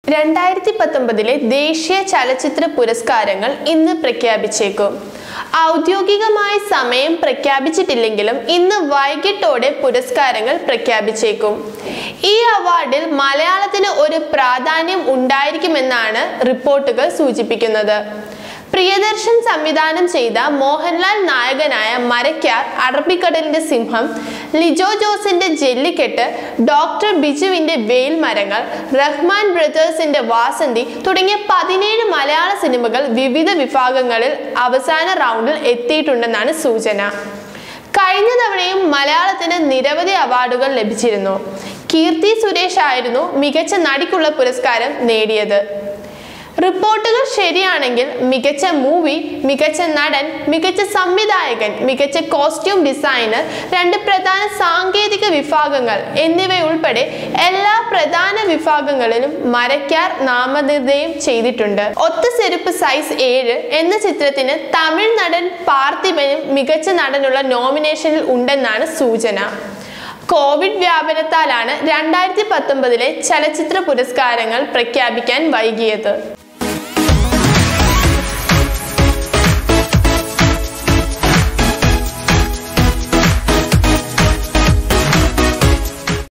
രണ്ടായിരത്തി പത്തൊമ്പതിലെ ദേശീയ ചലച്ചിത്ര പുരസ്കാരങ്ങൾ ഇന്ന് പ്രഖ്യാപിച്ചേക്കും ഔദ്യോഗികമായ സമയം പ്രഖ്യാപിച്ചിട്ടില്ലെങ്കിലും ഇന്ന് വൈകിട്ടോടെ പുരസ്കാരങ്ങൾ പ്രഖ്യാപിച്ചേക്കും ഈ അവാർഡിൽ മലയാളത്തിന് ഒരു പ്രാധാന്യം ഉണ്ടായിരിക്കുമെന്നാണ് റിപ്പോർട്ടുകൾ സൂചിപ്പിക്കുന്നത് പ്രിയദർശൻ സംവിധാനം ചെയ്ത മോഹൻലാൽ നായകനായ മരക്കാർ അറബിക്കടലിന്റെ സിംഹം ലിജോ ജോസിന്റെ ജെല്ലിക്കെട്ട് ഡോക്ടർ ബിജുവിന്റെ വേൽമരങ്ങൾ റഹ്മാൻ ബ്രദേഴ്സിന്റെ വാസന്തി തുടങ്ങിയ പതിനേഴ് മലയാള സിനിമകൾ വിവിധ വിഭാഗങ്ങളിൽ അവസാന റൗണ്ടിൽ എത്തിയിട്ടുണ്ടെന്നാണ് സൂചന കഴിഞ്ഞ തവണയും മലയാളത്തിന് നിരവധി അവാർഡുകൾ ലഭിച്ചിരുന്നു കീർത്തി സുരേഷ് ആയിരുന്നു മികച്ച നടിക്കുള്ള പുരസ്കാരം നേടിയത് റിപ്പോർട്ടുകൾ ശരിയാണെങ്കിൽ മികച്ച മൂവി മികച്ച നടൻ മികച്ച സംവിധായകൻ മികച്ച കോസ്റ്റ്യൂം ഡിസൈനർ രണ്ട് പ്രധാന സാങ്കേതിക വിഭാഗങ്ങൾ എന്നിവയുൾപ്പെടെ എല്ലാ പ്രധാന വിഭാഗങ്ങളിലും മരക്കാർ നാമനിർദ്ദയം ചെയ്തിട്ടുണ്ട് ഒത്ത ചെരുപ്പ് സൈസ് ഏഴ് എന്ന ചിത്രത്തിന് തമിഴ് നടൻ പാർത്ഥിബനും മികച്ച നടനുള്ള നോമിനേഷനിൽ ഉണ്ടെന്നാണ് സൂചന കോവിഡ് വ്യാപനത്താലാണ് രണ്ടായിരത്തി പത്തൊമ്പതിലെ ചലച്ചിത്ര പുരസ്കാരങ്ങൾ പ്രഖ്യാപിക്കാൻ വൈകിയത്